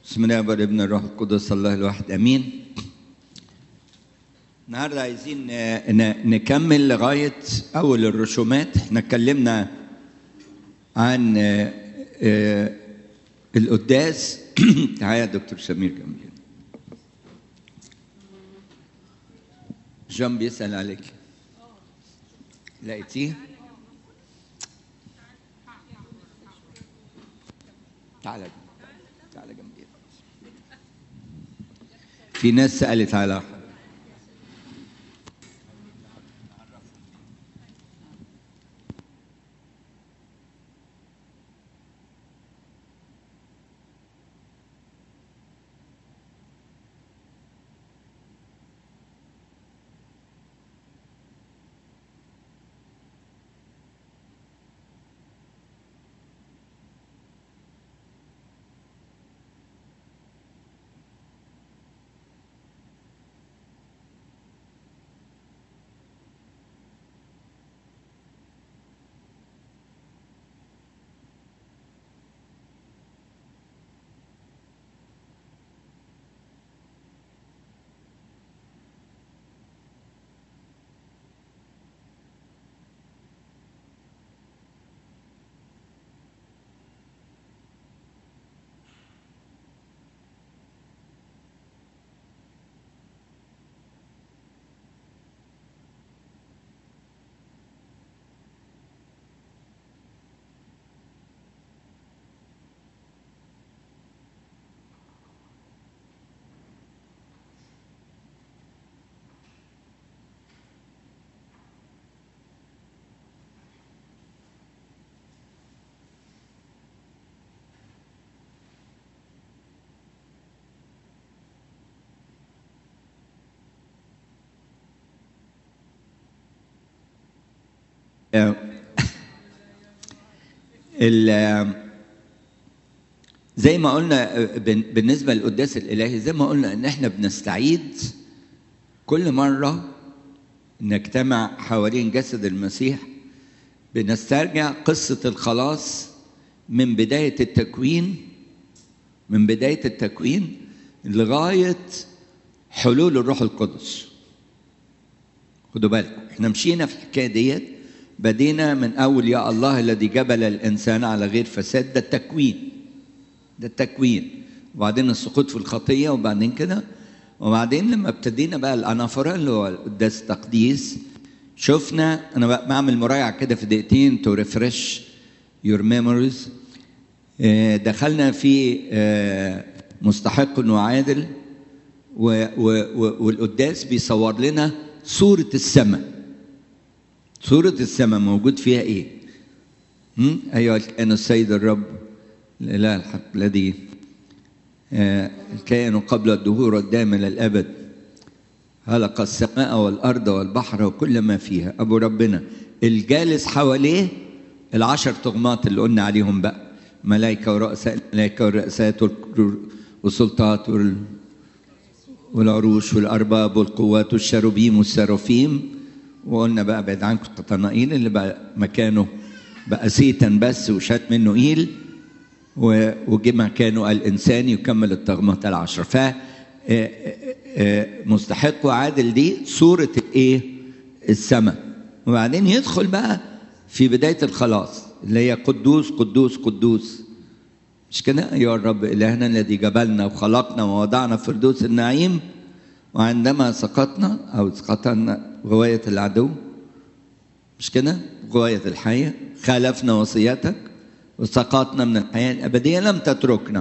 بسم الله والابن الروح القدس الله الواحد امين النهارده عايزين ن- ن- نكمل لغايه اول الرسومات احنا اتكلمنا عن آه، آه، القداس تعالى يا دكتور سمير جنبي جان بيسال عليك لقيتيه تعالى تعالى جنبي في ناس سالت على ال زي ما قلنا بن- بالنسبه للقداس الالهي زي ما قلنا ان احنا بنستعيد كل مره نجتمع حوالين جسد المسيح بنسترجع قصه الخلاص من بدايه التكوين من بدايه التكوين لغايه حلول الروح القدس خدوا بالكم احنا مشينا في الحكايه ديت بدينا من اول يا الله الذي جبل الانسان على غير فساد ده التكوين ده التكوين وبعدين السقوط في الخطيه وبعدين كده وبعدين لما ابتدينا بقى الانافوره اللي هو القداس التقديس شفنا انا بقى بعمل مراجعه كده في دقيقتين تو ريفرش يور ميموريز دخلنا في آه، مستحق وعادل و- و- و- والقداس بيصور لنا صورة السماء صورة السماء موجود فيها ايه؟ هم؟ ايها الكائن السيد الرب الاله الحق الذي آه، كان قبل الدهور الدائم الى الابد خلق السماء والارض والبحر وكل ما فيها ابو ربنا الجالس حواليه العشر طغمات اللي قلنا عليهم بقى ملائكه ورؤساء الملائكه والرؤسات والكرو- والسلطات وال والعروش والأرباب والقوات والشروبيم والسرافيم وقلنا بقى بعد عنكم القطنائيل اللي بقى مكانه بقى سيتا بس وشات منه إيل و- وجه مكانه الإنسان يكمل الطغمات العشرة ف آه، آه، آه، مستحق وعادل دي صورة الإيه؟ السماء وبعدين يدخل بقى في بداية الخلاص اللي هي قدوس قدوس قدوس مش كده أيها الرب إلهنا الذي جبلنا وخلقنا ووضعنا في فردوس النعيم وعندما سقطنا أو سقطنا غواية العدو مش كده غواية الحياة خالفنا وصيتك وسقطنا من الحياة الأبدية لم تتركنا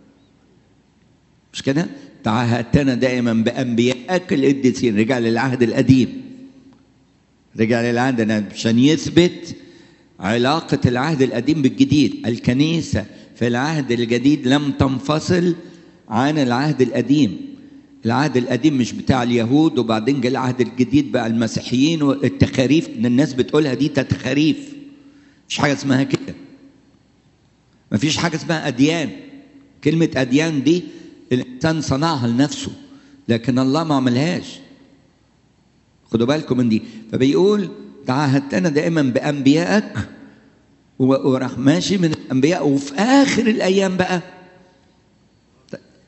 مش كده تعهدتنا دائما بأنبيائك القديسين رجع للعهد القديم رجع للعهد القديم عشان يثبت علاقة العهد القديم بالجديد الكنيسة في العهد الجديد لم تنفصل عن العهد القديم العهد القديم مش بتاع اليهود وبعدين جه العهد الجديد بقى المسيحيين والتخاريف ان الناس بتقولها دي تخاريف مش حاجة اسمها كده مفيش حاجة اسمها أديان كلمة أديان دي الإنسان صنعها لنفسه لكن الله ما عملهاش خدوا بالكم من دي فبيقول تعهدتنا دائما بانبيائك و- وراح ماشي من الانبياء وفي اخر الايام بقى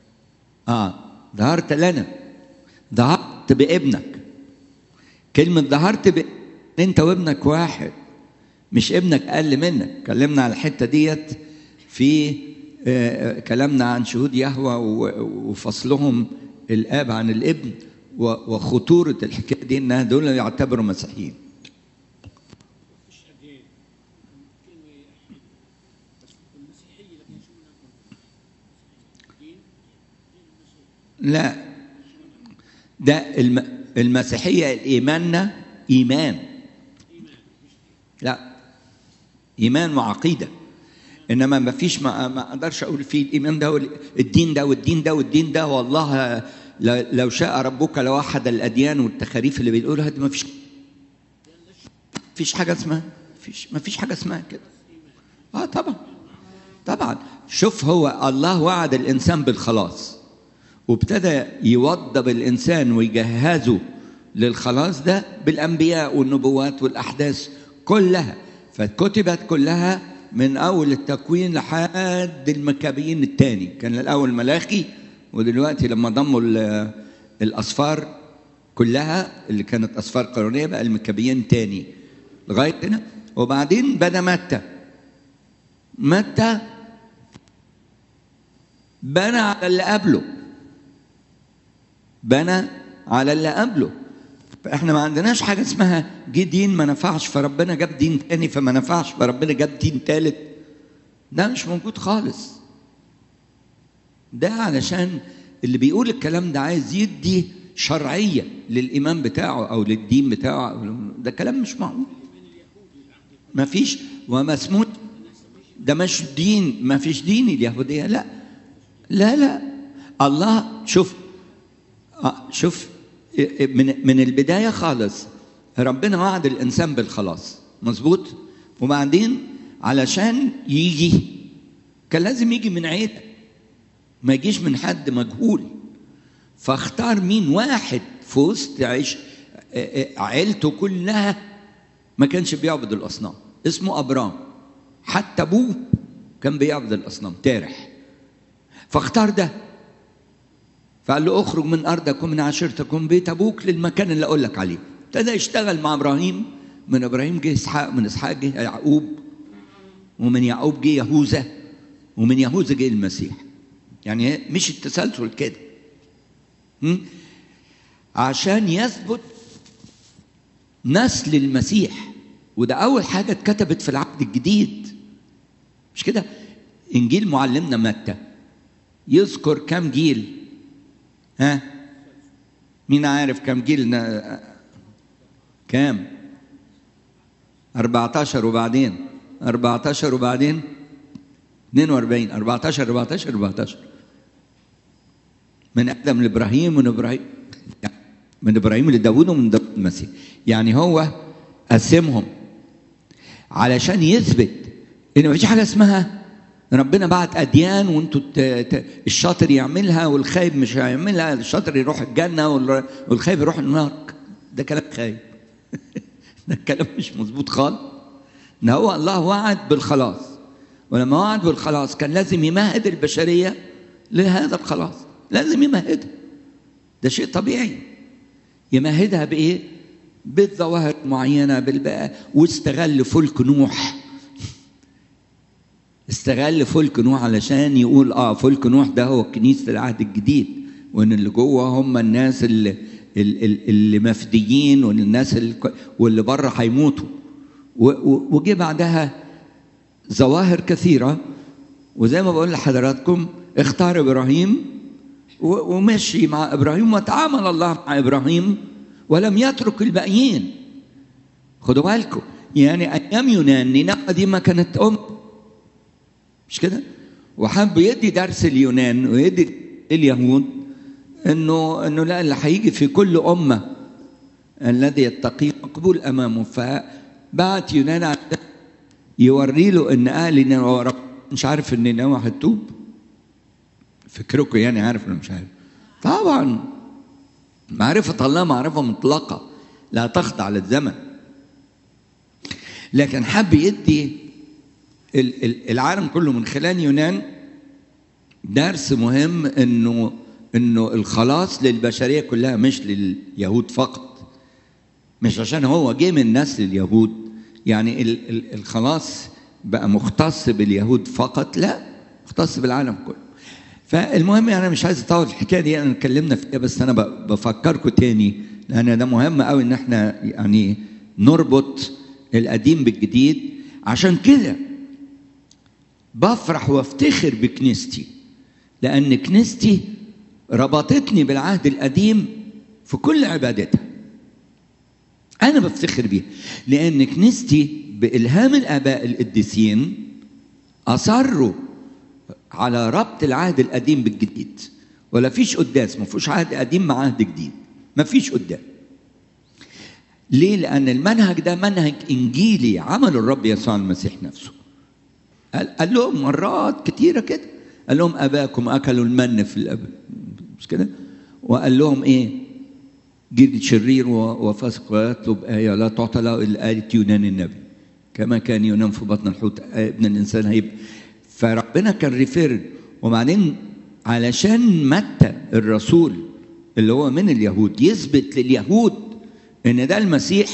اه ظهرت لنا ظهرت بابنك كلمة ظهرت ب... انت وابنك واحد مش ابنك اقل منك اتكلمنا على الحتة ديت في آه كلامنا عن شهود يهوى وفصلهم الاب عن الابن وخطورة الحكاية دي انها دول يعتبروا مسيحيين لا ده الم... المسيحية الإيماننا إيمان لا إيمان وعقيدة إنما ما فيش ما, ما أقدرش أقول في الإيمان ده الدين ده والدين ده والدين ده والله لو شاء ربك لوحد الأديان والتخاريف اللي بيقولها دي ما فيش فيش حاجة اسمها فيش ما فيش حاجة اسمها كده اه طبعا طبعا شوف هو الله وعد الإنسان بالخلاص وابتدى يوضب الانسان ويجهزه للخلاص ده بالانبياء والنبوات والاحداث كلها فكتبت كلها من اول التكوين لحد المكابيين الثاني كان الاول ملاخي ودلوقتي لما ضموا الاصفار كلها اللي كانت اصفار قانونيه بقى المكابيين تاني لغايه هنا وبعدين بدا متى متى بنى على اللي قبله بنى على اللي قبله فاحنا ما عندناش حاجه اسمها جه دين ما نفعش فربنا جاب دين تاني فما نفعش فربنا جاب دين تالت ده مش موجود خالص ده علشان اللي بيقول الكلام ده عايز يدي شرعيه للايمان بتاعه او للدين بتاعه ده كلام مش معقول ما فيش وما اسمه ده مش دين ما فيش دين اليهوديه لا لا لا الله شوف آه شوف من من البدايه خالص ربنا وعد الانسان بالخلاص مظبوط وبعدين علشان يجي كان لازم يجي من عيله ما يجيش من حد مجهول فاختار مين واحد في وسط عيش عيلته كلها ما كانش بيعبد الاصنام اسمه ابرام حتى ابوه كان بيعبد الاصنام تارح فاختار ده فقال له اخرج من ارضك ومن عشيرتك ومن بيت ابوك للمكان اللي اقول لك عليه ابتدى يشتغل مع ابراهيم من ابراهيم جه اسحاق من اسحاق جه يعقوب ومن يعقوب جه يهوذا ومن يهوذا جه المسيح يعني مش التسلسل كده عشان يثبت نسل المسيح وده اول حاجه اتكتبت في العهد الجديد مش كده انجيل معلمنا متى يذكر كم جيل ها مين عارف كم جيل كام 14 وبعدين 14 وبعدين 42 14 14 14 من ادم لابراهيم من ابراهيم من ابراهيم لداوود ومن داوود المسيح يعني هو قسمهم علشان يثبت ان مفيش حاجه اسمها ربنا بعت اديان وانتوا الشاطر يعملها والخايب مش هيعملها الشاطر يروح الجنه والخايب يروح النار ده كلام خايب ده كلام مش مظبوط خالص ان هو الله وعد بالخلاص ولما وعد بالخلاص كان لازم يمهد البشريه لهذا الخلاص لازم يمهدها ده شيء طبيعي يمهدها بايه بالظواهر معينه بالبقى واستغل فلك نوح استغل فلك نوح علشان يقول اه فلك نوح ده هو كنيسه العهد الجديد وان اللي جوه هم الناس اللي اللي مفديين والناس اللي واللي بره هيموتوا وجه بعدها ظواهر كثيره وزي ما بقول لحضراتكم اختار ابراهيم ومشي مع ابراهيم وتعامل الله مع ابراهيم ولم يترك الباقيين خدوا بالكم يعني ايام يونان نينوى دي ما كانت ام مش كده وحب يدي درس اليونان ويدي اليهود انه انه لا اللي هيجي في كل امه الذي يتقي مقبول امامه فبعت يونان يوري له ان اهل نينوى مش عارف ان نينوى هتوب فكركم يعني عارف ولا مش عارف طبعا معرفة الله معرفة مطلقة لا تخضع للزمن لكن حب يدي العالم كله من خلال يونان درس مهم انه انه الخلاص للبشريه كلها مش لليهود فقط مش عشان هو جه من نسل اليهود يعني ال- ال- الخلاص بقى مختص باليهود فقط لا مختص بالعالم كله فالمهم يعني انا مش عايز اطول الحكايه دي انا اتكلمنا فيها بس انا ب- بفكركم تاني لان ده مهم قوي ان احنا يعني نربط القديم بالجديد عشان كده بفرح وافتخر بكنيستي لان كنيستي ربطتني بالعهد القديم في كل عبادتها انا بفتخر بيها لان كنيستي بالهام الاباء القديسين اصروا على ربط العهد القديم بالجديد ولا فيش قداس ما فيش عهد قديم مع عهد جديد ما فيش قدام ليه لان المنهج ده منهج انجيلي عمله الرب يسوع المسيح نفسه قال, قال لهم مرات كتيره كده قال لهم اباكم اكلوا المن في الاب مش كده وقال لهم ايه جيل شرير و- وفاسق ويطلب آية لا تعطى له إلا آية يونان النبي كما كان يونان في بطن الحوت آه، ابن الإنسان هيبقى فربنا كان ريفير وبعدين علشان متى الرسول اللي هو من اليهود يثبت لليهود ان ده المسيح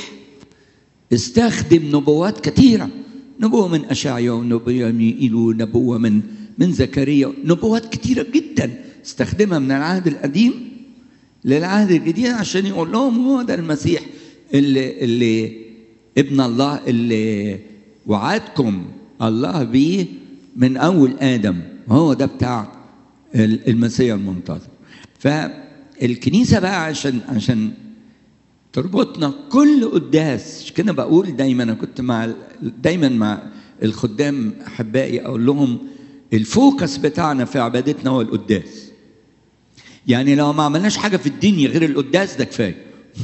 استخدم نبوات كثيرة نبوة من أشعيا ونبوة من إيلو ونبوة من من زكريا نبوات كثيرة جدا استخدمها من العهد القديم للعهد الجديد عشان يقول لهم هو ده المسيح اللي اللي ابن الله اللي وعدكم الله بيه من أول آدم هو ده بتاع ال- المسيح المنتظر فالكنيسة بقى عشان عشان تربطنا كل قداس مش كده بقول دايما انا كنت مع ال- دايما مع الخدام احبائي اقول لهم الفوكس بتاعنا في عبادتنا هو القداس يعني لو ما عملناش حاجه في الدنيا غير القداس ده كفايه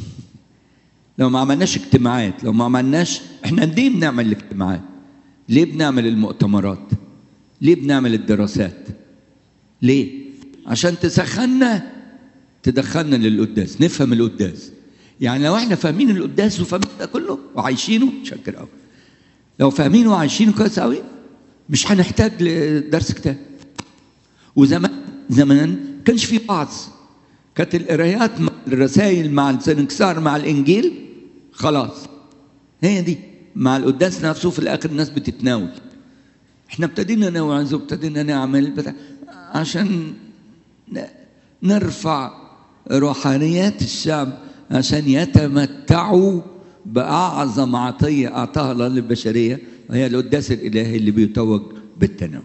لو ما عملناش اجتماعات لو ما عملناش احنا ليه بنعمل الاجتماعات ليه بنعمل المؤتمرات ليه بنعمل الدراسات ليه عشان تسخنا تدخلنا للقداس نفهم القداس يعني لو احنا فاهمين القداس وفاهمين ده كله وعايشينه شكر قوي لو فاهمينه وعايشينه كويس قوي مش هنحتاج لدرس كتاب وزمان زمان كانش في وعظ كانت القرايات مع الرسائل مع السنكسار مع الانجيل خلاص هي دي مع القداس نفسه في الاخر الناس بتتناول احنا ابتدينا نوعظ وابتدينا نعمل بتاع عشان ن- نرفع روحانيات الشعب عشان يتمتعوا بأعظم عطية أعطاها الله للبشرية وهي القداس الإلهي اللي بيتوج بالتناول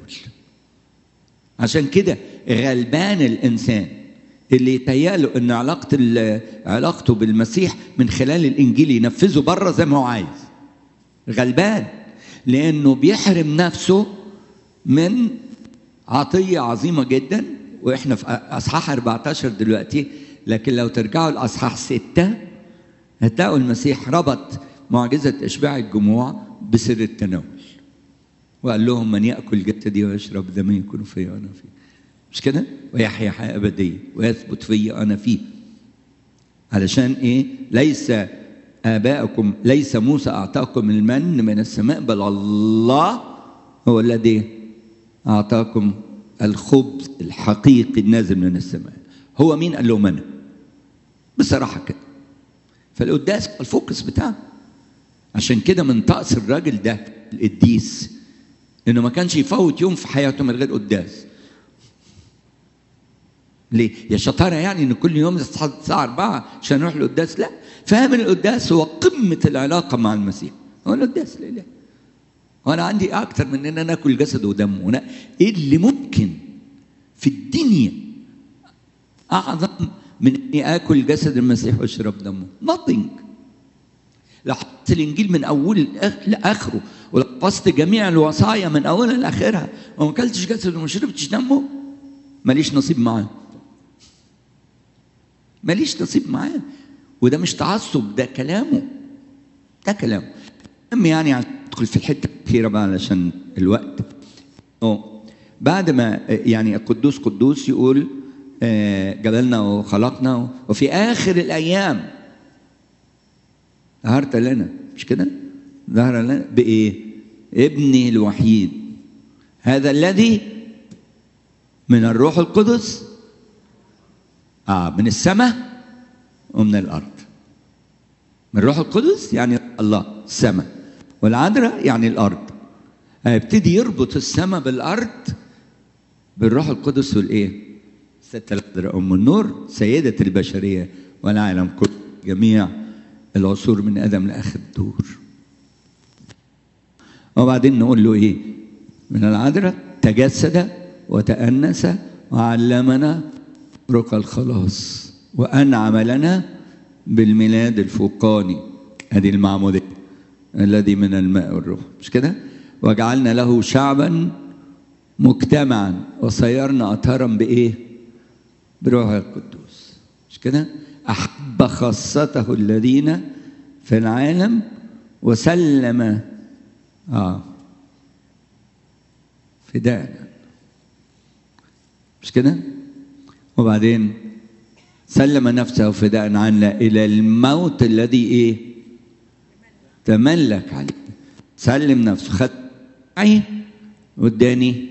عشان كده غلبان الإنسان اللي يتهيأله إن علاقة ال- علاقته بالمسيح من خلال الإنجيل ينفذه بره زي ما هو عايز غلبان لأنه بيحرم نفسه من عطية عظيمة جدا واحنا في اصحاح 14 دلوقتي لكن لو ترجعوا لاصحاح 6 هتلاقوا المسيح ربط معجزة إشباع الجموع بسر التناول وقال لهم من يأكل جسدي ويشرب دمي يكون في أنا فيه مش كده؟ ويحيا حياة أبدية ويثبت في أنا فيه علشان إيه؟ ليس آباءكم ليس موسى أعطاكم المن من السماء بل الله هو الذي أعطاكم الخبز الحقيقي النازل من السماء هو مين قال لهم أنا بصراحة كده فالقداس الفوكس بتاعه عشان كده من طقس الراجل ده القديس انه ما كانش يفوت يوم في حياته من غير قداس ليه؟ يا شطاره يعني ان كل يوم يصحى الساعه 4 عشان نروح القداس لا فاهم القداس هو قمه العلاقه مع المسيح هو القداس لله وانا عندي اكتر من ان انا اكل جسده ودمه أنا ايه اللي ممكن في الدنيا اعظم من اني اكل جسد المسيح واشرب دمه nothing لو حفظت الانجيل من اوله لاخره ولو حفظت جميع الوصايا من اولها لاخرها وما اكلتش جسد وما شربتش دمه ماليش نصيب معاه ماليش نصيب معاه وده مش تعصب ده كلامه ده كلامه المهم يعني ادخل في الحته الاخيره بقى علشان الوقت أوه. بعد ما يعني القدوس قدوس يقول جبلنا وخلقنا وفي اخر الايام ظهرت لنا مش كده؟ ظهر لنا بايه؟ ابني الوحيد هذا الذي من الروح القدس اه من السماء ومن الارض من الروح القدس يعني الله السماء والعذراء يعني الارض هيبتدي يربط السماء بالارض بالروح القدس والايه الست العذراء ام النور سيده البشريه والعالم كله جميع العصور من ادم لاخر الدور وبعدين نقول له ايه من العذراء تجسد وتأنس وعلمنا رقى الخلاص وأنعم لنا بالميلاد الفوقاني هذه المعمودية الذي من الماء والروح مش كده وجعلنا له شعبا مجتمعا وصيرنا أطهارا بإيه بروح القدوس مش كده أحب خاصته الذين في العالم وسلم آه فداء مش كده وبعدين سلم نفسه فداء عنا الى الموت الذي ايه تملك عليه سلم نفسه خد معي واداني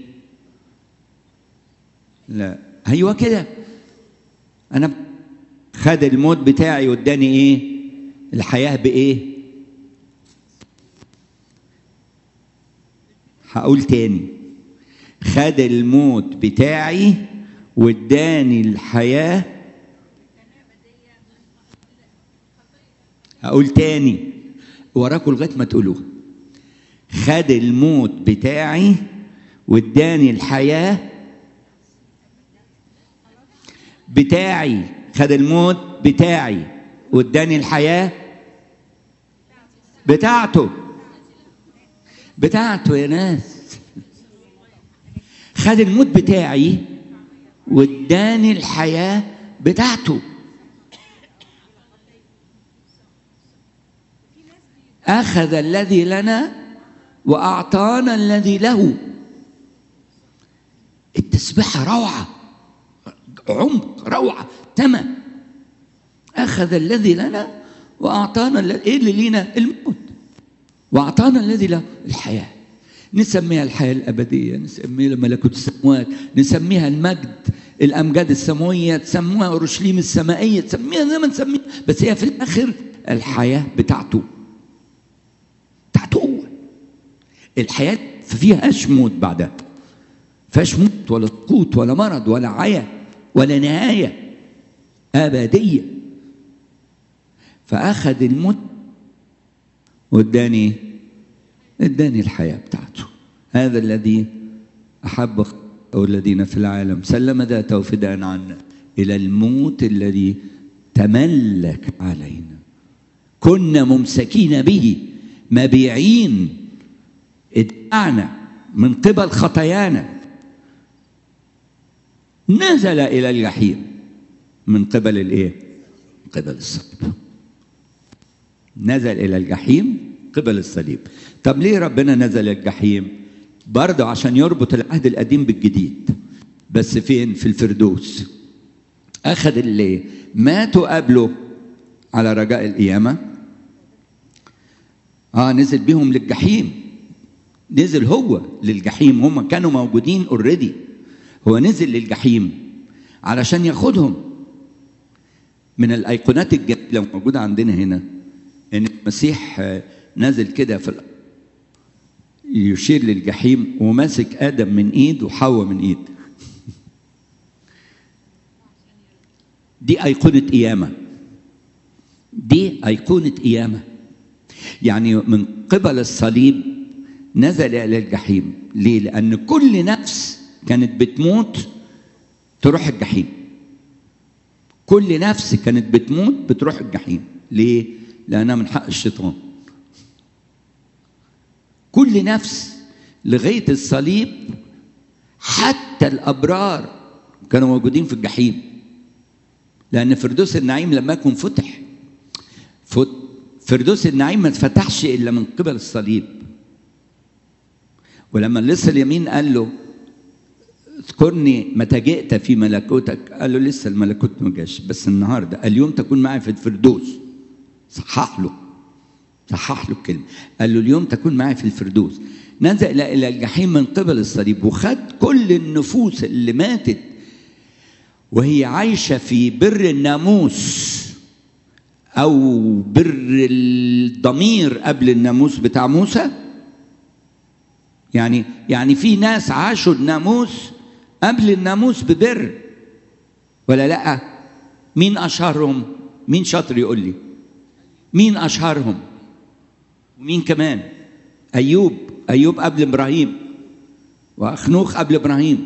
لا ايوه كده انا خد الموت بتاعي واداني ايه الحياه بايه هقول تاني خد الموت بتاعي واداني الحياة هقول تاني وراكم لغاية ما تقولوها خد الموت بتاعي واداني الحياة بتاعي خد الموت بتاعي واداني الحياة بتاعته بتاعته يا ناس خد الموت بتاعي واداني الحياة بتاعته أخذ الذي لنا وأعطانا الذي له التسبيحة روعة عمق روعة تمام أخذ الذي لنا وأعطانا الذي إيه اللي لينا الموت وأعطانا الذي له الحياة نسميها الحياة الأبدية نسميها ملكوت السماوات نسميها المجد الأمجاد السماوية تسموها أورشليم السمائية تسميها زي ما نسميها بس هي في الآخر الحياة بتاعته بتاعته هو الحياة فيهاش موت بعدها فيهاش موت ولا سقوط ولا مرض ولا عيا ولا نهاية أبدية فأخذ الموت واداني اداني الحياة بتاعته هذا الذي أحب أو الذين في العالم سلم ذاته فداء عنا إلى الموت الذي تملك علينا كنا ممسكين به مبيعين ادعنا من قبل خطايانا نزل إلى الجحيم من قبل الإيه؟ من قبل الصليب نزل إلى الجحيم قبل الصليب طب ليه ربنا نزل الجحيم برضه عشان يربط العهد القديم بالجديد بس فين في الفردوس اخذ اللي ماتوا قبله على رجاء القيامه اه نزل بيهم للجحيم نزل هو للجحيم هم كانوا موجودين اوريدي هو نزل للجحيم علشان ياخدهم من الايقونات الجميله موجوده عندنا هنا ان المسيح نازل كده في الأرض يشير للجحيم وماسك ادم من ايد وحواء من ايد دي ايقونه قيامه دي ايقونه قيامه يعني من قبل الصليب نزل الى الجحيم ليه لان كل نفس كانت بتموت تروح الجحيم كل نفس كانت بتموت بتروح الجحيم ليه لانها من حق الشيطان كل نفس لغايه الصليب حتى الابرار كانوا موجودين في الجحيم لان فردوس النعيم لما يكون فتح فردوس النعيم ما اتفتحش الا من قبل الصليب ولما لسه اليمين قال له اذكرني متى جئت في ملكوتك قال له لسه الملكوت ما جاش بس النهارده اليوم تكون معي في الفردوس صحح له صحح له الكلمة قال له اليوم تكون معي في الفردوس نزل إلى الجحيم من قبل الصليب وخد كل النفوس اللي ماتت وهي عايشة في بر الناموس أو بر الضمير قبل الناموس بتاع موسى يعني يعني في ناس عاشوا الناموس قبل الناموس ببر ولا لا مين اشهرهم مين شاطر يقول لي مين اشهرهم ومين كمان ايوب ايوب قبل ابراهيم واخنوخ قبل ابراهيم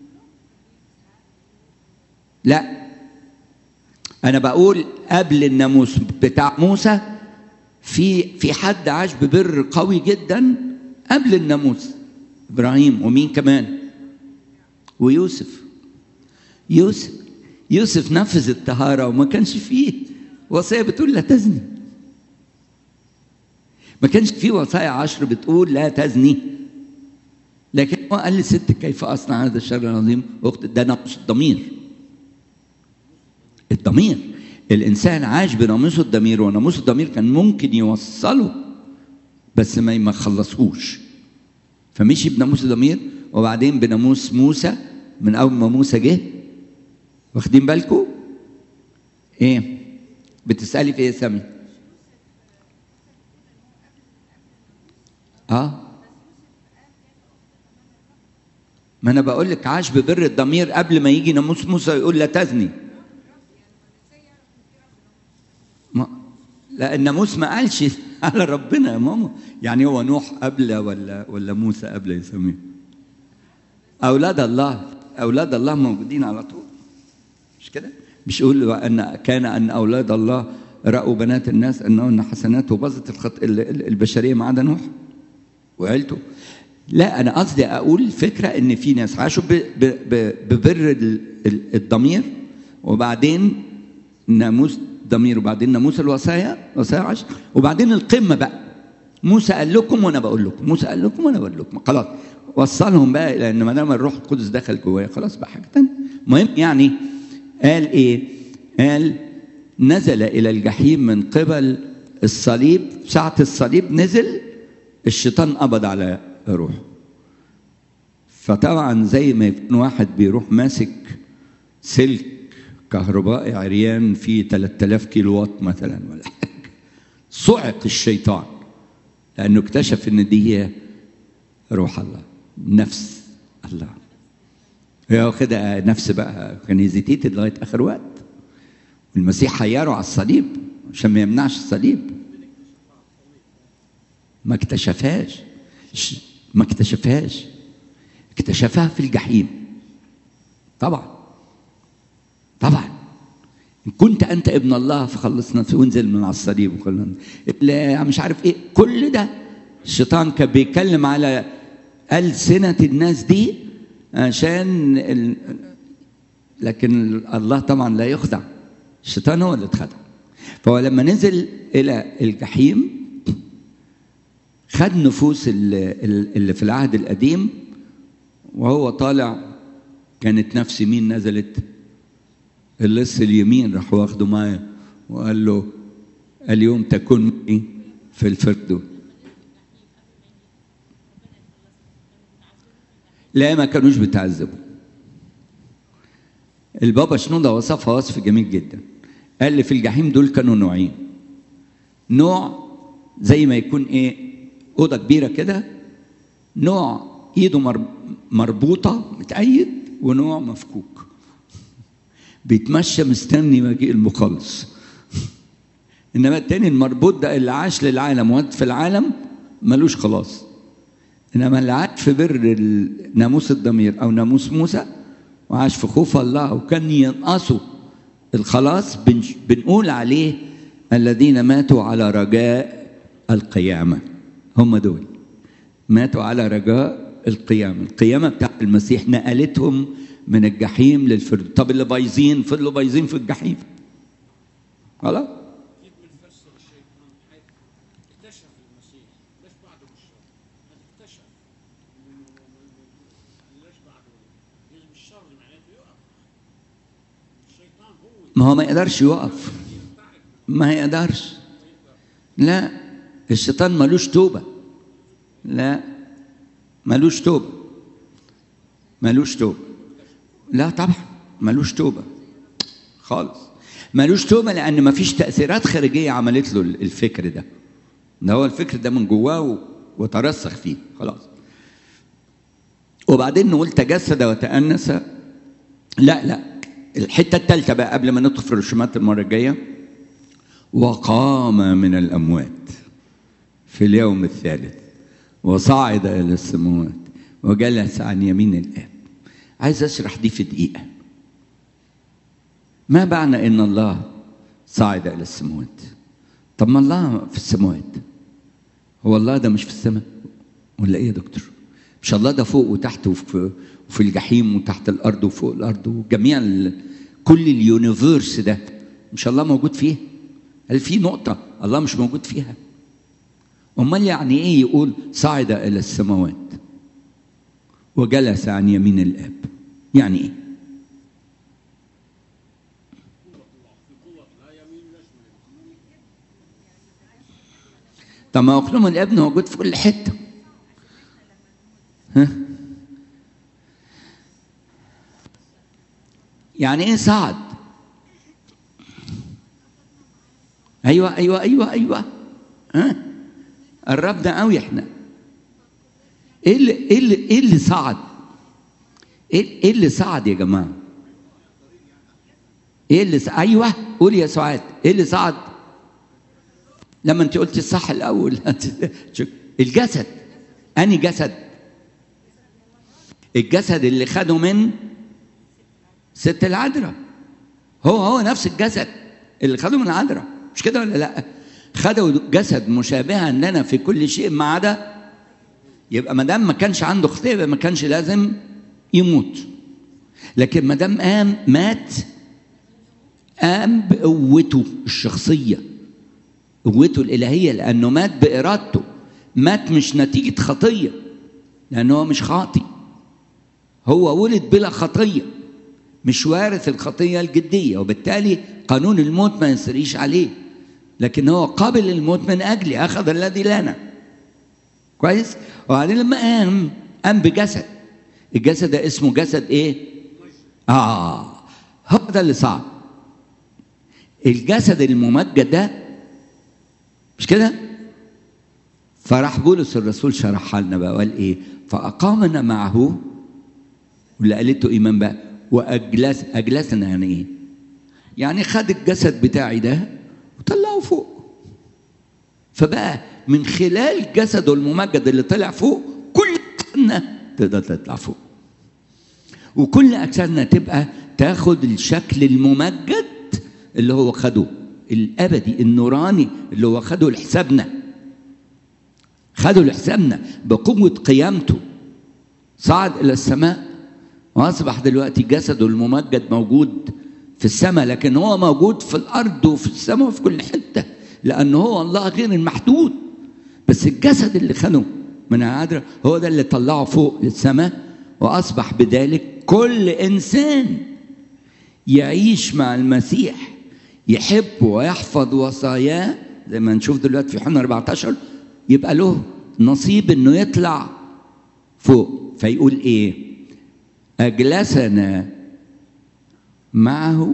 لا انا بقول قبل الناموس بتاع موسى في في حد عاش ببر قوي جدا قبل الناموس ابراهيم ومين كمان ويوسف يوسف يوسف نفذ الطهاره وما كانش فيه وصيه بتقول لا تزني ما كانش فيه وصايا عشر بتقول لا تزني لكن هو قال للست كيف اصنع هذا الشر العظيم اخت ده نقص الضمير الضمير الانسان عاش بناموس الضمير وناموس الضمير كان ممكن يوصله بس ما ما خلصهوش فمشي بناموس الضمير وبعدين بناموس موسى من اول ما موسى جه واخدين بالكم ايه بتسالي في ايه يا سامي اه ما انا بقول لك عاش ببر الضمير قبل ما يجي ناموس موسى يقول لا تزني ما لا الناموس ما قالش على ربنا يا ماما يعني هو نوح قبل ولا ولا موسى قبل يسميه اولاد الله اولاد الله موجودين على طول مش كده مش يقول ان كان ان اولاد الله راوا بنات الناس انهن حسنات وباظت الخط البشريه ما عدا نوح وعيلته لا انا قصدي اقول الفكره ان في ناس عاشوا ببر الضمير وبعدين ناموس ضمير وبعدين ناموس الوصايا وصايا عشر وبعدين القمه بقى موسى قال لكم وانا بقول لكم موسى قال لكم وانا بقول لكم خلاص وصلهم بقى الى ان ما دام الروح القدس دخل جوايا خلاص بقى حاجه ثانيه المهم يعني قال ايه؟ قال نزل الى الجحيم من قبل الصليب ساعه الصليب نزل الشيطان قبض على روحه فطبعا زي ما يكون واحد بيروح ماسك سلك كهربائي عريان فيه 3000 كيلو واط مثلا ولا حاجه صعق الشيطان لانه اكتشف ان دي هي روح الله نفس الله هي واخدها نفس بقى كان هيزيتيتد لغايه اخر وقت المسيح حيره على الصليب عشان ما يمنعش الصليب ما اكتشفهاش ما اكتشفهاش اكتشفها في الجحيم طبعا طبعا ان كنت انت ابن الله فخلصنا وانزل من على الصليب وخلنا مش عارف ايه كل ده الشيطان كان بيتكلم على ألسنة الناس دي عشان ال... لكن الله طبعا لا يخدع الشيطان هو اللي اتخدع فهو لما نزل إلى الجحيم خد نفوس اللي في العهد القديم وهو طالع كانت نفس مين نزلت اللص اليمين راح واخده معاه وقال له اليوم تكون معي في الفردوس لا ما كانوش بيتعذبوا البابا شنودة وصفها وصف جميل جدا قال لي في الجحيم دول كانوا نوعين نوع زي ما يكون ايه اوضه كبيره كده نوع ايده مربوطه متأيد ونوع مفكوك بيتمشى مستني مجيء المخلص انما التاني المربوط ده اللي عاش للعالم وقت في العالم ملوش خلاص انما اللي عاش في بر ناموس الضمير او ناموس موسى وعاش في خوف الله وكان ينقصه الخلاص بنقول عليه الذين ماتوا على رجاء القيامه هم دول ماتوا على رجاء القيامه القيامه بتاعت المسيح نقلتهم من الجحيم للفردوس طب اللي بايظين فضلوا بايظين في الجحيم خلاص ما هو ما يقدرش يقف ما يقدرش لا الشيطان ملوش توبة لا ملوش توبة ملوش توبة لا طبعا ملوش توبه خالص ملوش توبه لان مفيش تاثيرات خارجيه عملت له الفكر ده ده هو الفكر ده من جواه وترسخ فيه خلاص وبعدين نقول تجسد وتأنس لا لا الحتة الثالثة بقى قبل ما ندخل في الرسومات المرة الجاية وقام من الأموات في اليوم الثالث وصعد إلى السماوات وجلس عن يمين الآب عايز أشرح دي في دقيقة ما معنى إن الله صعد إلى السماوات طب ما الله في السماوات هو الله ده مش في السماء ولا إيه يا دكتور مش الله ده فوق وتحت وفي, وفي الجحيم وتحت الأرض وفوق الأرض وجميع كل اليونيفيرس ده مش الله موجود فيه هل في نقطة الله مش موجود فيها أمال يعني إيه يقول صعد إلى السماوات وجلس عن يمين الآب يعني إيه طب ما أقلوم الابن موجود في كل حتة ها يعني ايه صعد ايوه ايوه ايوه ايوه ها قربنا قوي احنا ايه اللي ايه اللي ايه اللي صعد ايه ايه اللي صعد يا جماعه ايه اللي صعد؟ ايوه قول يا سعاد ايه اللي صعد لما انت قلتي الصح الاول الجسد اني جسد الجسد اللي خده من ست العذراء هو هو نفس الجسد اللي خده من العذراء مش كده ولا لا خدوا جسد مشابها لنا في كل شيء ما عدا يبقى ما دام ما كانش عنده خطيه يبقى ما كانش لازم يموت لكن ما دام قام مات قام بقوته الشخصيه قوته الالهيه لانه مات بارادته مات مش نتيجه خطيه لانه هو مش خاطي هو ولد بلا خطيه مش وارث الخطيه الجديه وبالتالي قانون الموت ما يسريش عليه لكن هو قبل الموت من اجلي اخذ الذي لنا كويس وبعدين لما قام قام بجسد الجسد ده اسمه جسد ايه اه هو ده اللي صعب الجسد الممجد ده مش كده فراح بولس الرسول شرحها لنا بقى وقال ايه فاقامنا معه واللي قالته ايمان بقى واجلس اجلسنا يعني ايه يعني خد الجسد بتاعي ده وطلعه فوق فبقى من خلال جسده الممجد اللي طلع فوق كل اجسادنا تقدر تطلع فوق وكل اجسادنا تبقى تاخد الشكل الممجد اللي هو خده الابدي النوراني اللي هو خده لحسابنا خده لحسابنا بقوه قيامته صعد الى السماء واصبح دلوقتي جسده الممجد موجود في السماء لكن هو موجود في الارض وفي السماء وفي كل حته لانه هو الله غير المحدود بس الجسد اللي خده من العذراء هو ده اللي طلعه فوق للسماء واصبح بذلك كل انسان يعيش مع المسيح يحب ويحفظ وصاياه زي ما نشوف دلوقتي في يوحنا 14 يبقى له نصيب انه يطلع فوق فيقول ايه اجلسنا معه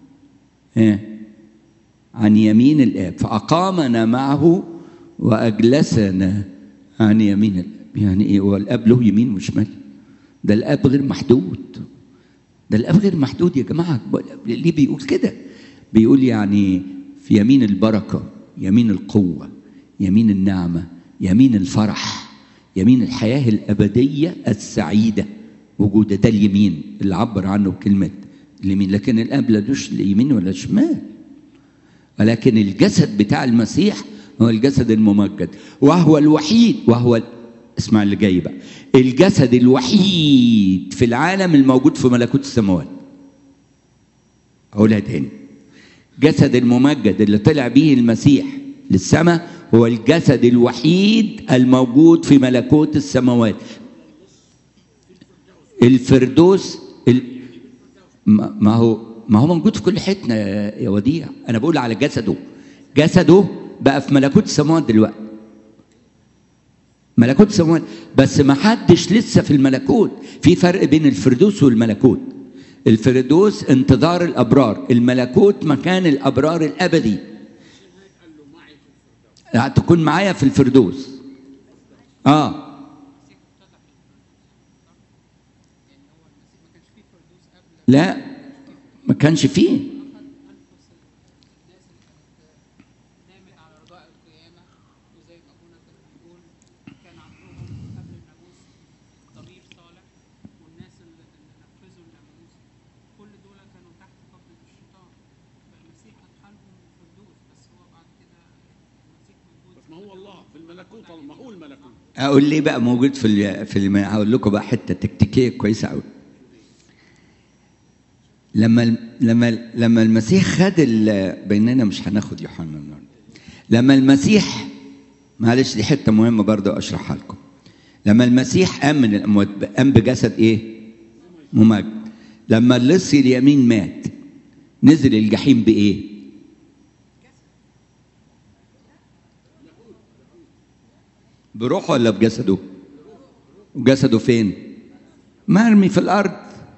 إيه؟ عن يمين الاب فاقامنا معه واجلسنا عن يمين الاب يعني ايه هو الاب له يمين وشمال ده الاب غير محدود ده الاب غير محدود يا جماعه ليه بيقول كده بيقول يعني في يمين البركه يمين القوه يمين النعمه يمين الفرح يمين الحياه الابديه السعيده وجوده ده اليمين اللي عبر عنه كلمه اليمين لكن الاب لدوش اليمين ولا شمال ولكن الجسد بتاع المسيح هو الجسد الممجد وهو الوحيد وهو اسمع اللي جاي بقى الجسد الوحيد في العالم الموجود في ملكوت السماوات اقولها تاني جسد الممجد اللي طلع به المسيح للسماء هو الجسد الوحيد الموجود في ملكوت السماوات الفردوس ال... ما هو ما هو موجود في كل حته يا وديع انا بقول على جسده جسده بقى في ملكوت السماوات دلوقتي ملكوت السماوات بس ما حدش لسه في الملكوت في فرق بين الفردوس والملكوت الفردوس انتظار الابرار الملكوت مكان الابرار الابدي هتكون معايا في الفردوس اه لا ما كانش فيه نامت على رجاء القيامة وزي ما أبونا كان بيقول كان عندهم قبل الناموس طبيب صالح والناس اللي اللي نفذوا الناموس كل دول كانوا تحت قبضة الشيطان فالمسيح أدخلهم الفردوس بس هو بعد كده المسيح موجود بس ما هو الله في الملكوت ما هو الملكوت اقول ليه بقى موجود في ال- في الم... هقول لكم بقى حته تكتيكيه كويسه قوي لما لما لما المسيح خد ال... بيننا مش هناخد يوحنا النهارده لما المسيح معلش دي حته مهمه برضه اشرحها لكم لما المسيح قام من الاموات قام بجسد ايه؟ ممجد لما اللص اليمين مات نزل الجحيم بايه؟ بروحه ولا بجسده؟ وجسده فين؟ مرمي في الارض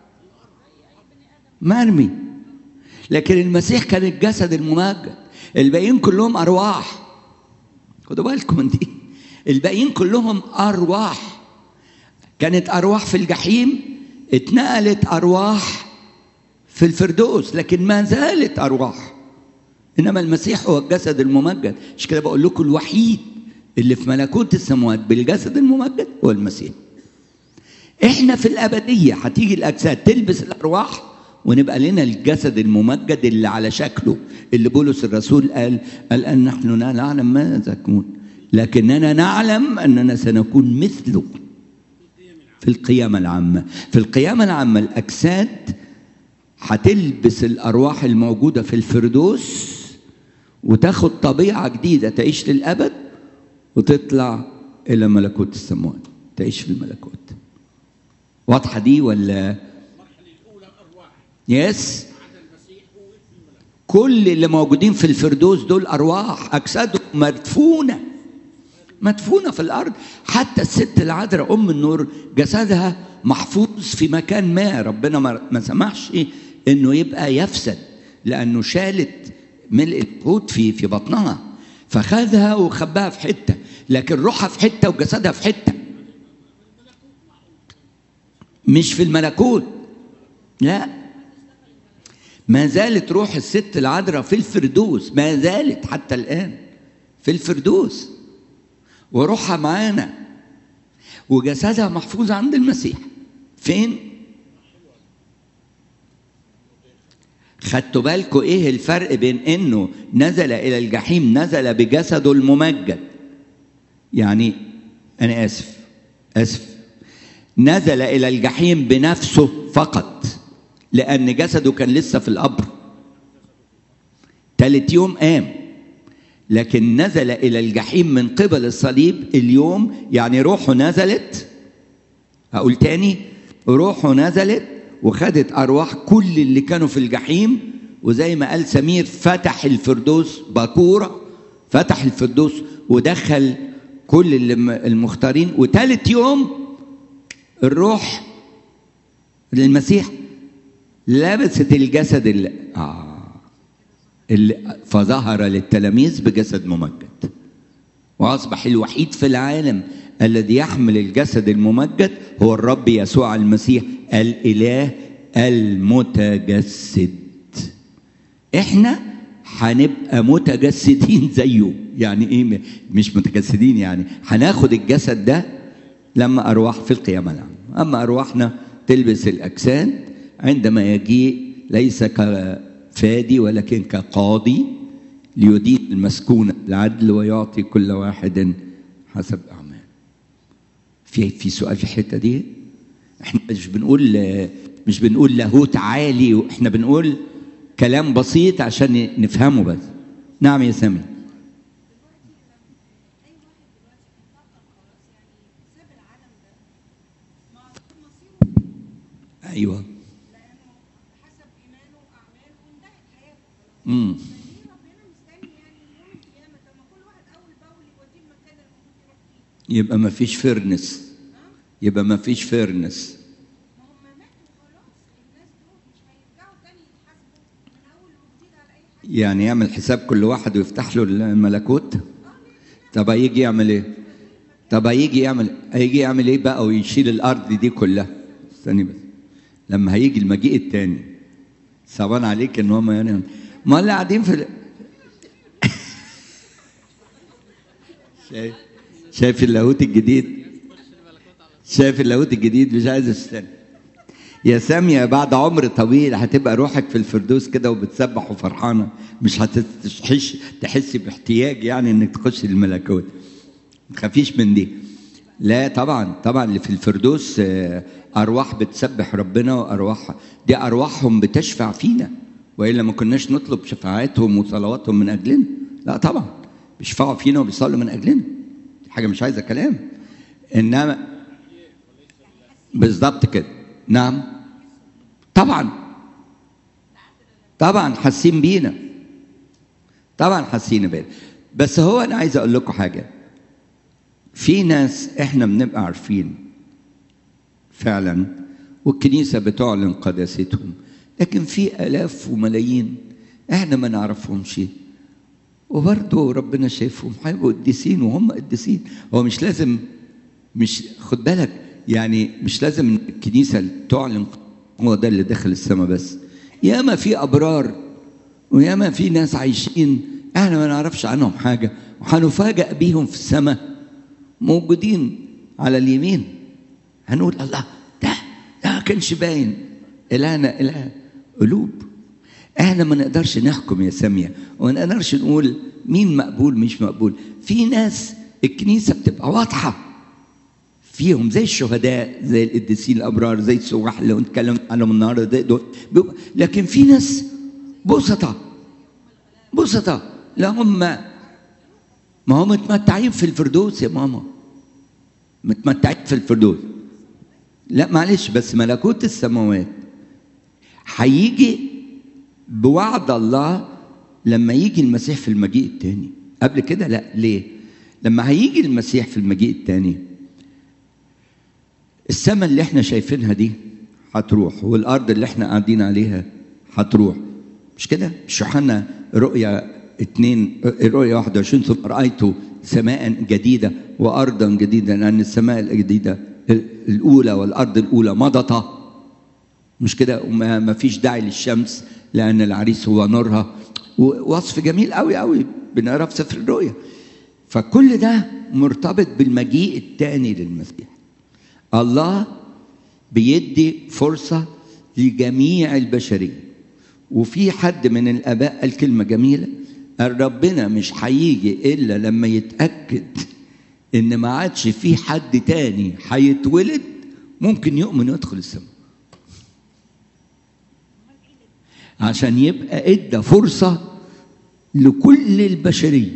مرمي لكن المسيح كان الجسد الممجد الباقيين كلهم ارواح خدوا بالكم من دي الباقيين كلهم ارواح كانت ارواح في الجحيم اتنقلت ارواح في الفردوس لكن ما زالت ارواح انما المسيح هو الجسد الممجد مش كده بقول لكم الوحيد اللي في ملكوت السماوات بالجسد الممجد هو المسيح احنا في الابديه هتيجي الاجساد تلبس الارواح ونبقى لنا الجسد الممجد اللي على شكله اللي بولس الرسول قال قال ان نحن لا نعلم ماذا نكون لكننا نعلم اننا سنكون مثله في القيامه العامه في القيامه العامه الاجساد هتلبس الارواح الموجوده في الفردوس وتاخد طبيعه جديده تعيش للابد وتطلع الى ملكوت السماوات تعيش في الملكوت واضحه دي ولا يس كل اللي موجودين في الفردوس دول ارواح اجسادهم مدفونه مدفونه في الارض حتى الست العذراء ام النور جسدها محفوظ في مكان ما ربنا ما ما سمحش انه يبقى يفسد لانه شالت ملء الحوت في في بطنها فخدها وخباها في حته لكن روحها في حته وجسدها في حته مش في الملكوت لا ما زالت روح الست العذراء في الفردوس ما زالت حتى الآن في الفردوس وروحها معانا وجسدها محفوظ عند المسيح فين؟ خدتوا بالكم ايه الفرق بين انه نزل الى الجحيم نزل بجسده الممجد يعني انا اسف اسف نزل الى الجحيم بنفسه فقط لان جسده كان لسه في القبر تالت يوم قام لكن نزل الى الجحيم من قبل الصليب اليوم يعني روحه نزلت هقول تاني روحه نزلت وخدت ارواح كل اللي كانوا في الجحيم وزي ما قال سمير فتح الفردوس باكوره فتح الفردوس ودخل كل اللي- المختارين وتالت يوم الروح للمسيح لبست الجسد اللي, آه اللي فظهر للتلاميذ بجسد ممجد واصبح الوحيد في العالم الذي يحمل الجسد الممجد هو الرب يسوع المسيح الاله المتجسد احنا هنبقى متجسدين زيه يعني ايه مش متجسدين يعني هناخد الجسد ده لما ارواح في القيامه العامه اما ارواحنا تلبس الاجساد عندما يجيء ليس كفادي ولكن كقاضي ليدين المسكونة بالعدل ويعطي كل واحد حسب أعماله في في سؤال في الحتة دي احنا مش بنقول مش بنقول لاهوت عالي واحنا بنقول كلام بسيط عشان نفهمه بس نعم يا سامي اي واحد دلوقتي اتنقل خلاص يعني ساب العالم ده معروف مصيره ايوه لانه حسب ايمانه واعماله وانتهت حياته خلاص امم فليه ربنا مستني يعني يوم القيامه طب ما كل واحد اول باول يوديه المكان اللي المفروض يروح فيه يبقى ما فيش فيرنس يبقى ما فيش فيرنس ما هم ماتوا خلاص الناس دول مش يعني يعمل حساب كل واحد ويفتح له الملكوت طب هيجي يعمل ايه طب هيجي يعمل هيجي يعمل ايه بقى ويشيل الارض دي كلها استني بس لما هيجي المجيء التاني صعبان عليك ان هم يعني ما اللي قاعدين في ال- شايف شايف اللاهوت الجديد شايف اللاهوت الجديد مش عايز استنى يا سامية بعد عمر طويل هتبقى روحك في الفردوس كده وبتسبح وفرحانة مش هتحس تحس باحتياج يعني انك تخش الملكوت ما تخافيش من دي لا طبعا طبعا اللي في الفردوس آه، ارواح بتسبح ربنا وارواح دي ارواحهم بتشفع فينا والا ما كناش نطلب شفاعاتهم وصلواتهم من اجلنا لا طبعا بيشفعوا فينا وبيصلوا من اجلنا دي حاجه مش عايزه كلام انما بالظبط كده نعم طبعا طبعا حاسين بينا طبعا حاسين بينا بس هو انا عايز اقول لكم حاجه في ناس احنا بنبقى عارفين فعلا والكنيسه بتعلن قداستهم لكن في الاف وملايين احنا ما نعرفهمش وبرضه ربنا شايفهم هيبقوا قديسين وهم قديسين هو مش لازم مش خد بالك يعني مش لازم الكنيسه تعلن هو ده اللي دخل السماء بس ياما في ابرار وياما في ناس عايشين احنا ما نعرفش عنهم حاجه وهنفاجئ بيهم في السماء موجودين على اليمين هنقول الله ده ده ما كانش باين الهنا اله قلوب احنا ما نقدرش نحكم يا ساميه وما نقدرش نقول مين مقبول مش مقبول في ناس الكنيسه بتبقى واضحه فيهم زي الشهداء زي القديسين الابرار زي السواح اللي نتكلم عنهم النهارده ده- دول بيبقى- لكن في ناس بسطة بسطة لا هم ما هم متمتعين في الفردوس يا ماما متمتعين في الفردوس لا معلش بس ملكوت السماوات هيجي بوعد الله لما يجي المسيح في المجيء الثاني قبل كده لا ليه لما هيجي المسيح في المجيء الثاني السماء اللي احنا شايفينها دي هتروح والارض اللي احنا قاعدين عليها هتروح مش كده مش يوحنا رؤيا اتنين رؤيا 21 ثم رايت سماء جديده وارضا جديده لان السماء الجديده الاولى والارض الاولى مضتا مش كده وما ما فيش داعي للشمس لان العريس هو نورها ووصف جميل قوي قوي بنقرا في سفر الرؤيا فكل ده مرتبط بالمجيء الثاني للمسيح الله بيدي فرصة لجميع البشرية وفي حد من الآباء قال كلمة جميلة قال ربنا مش هيجي إلا لما يتأكد إن ما عادش في حد تاني هيتولد ممكن يؤمن يدخل السماء عشان يبقى ادى فرصة لكل البشرية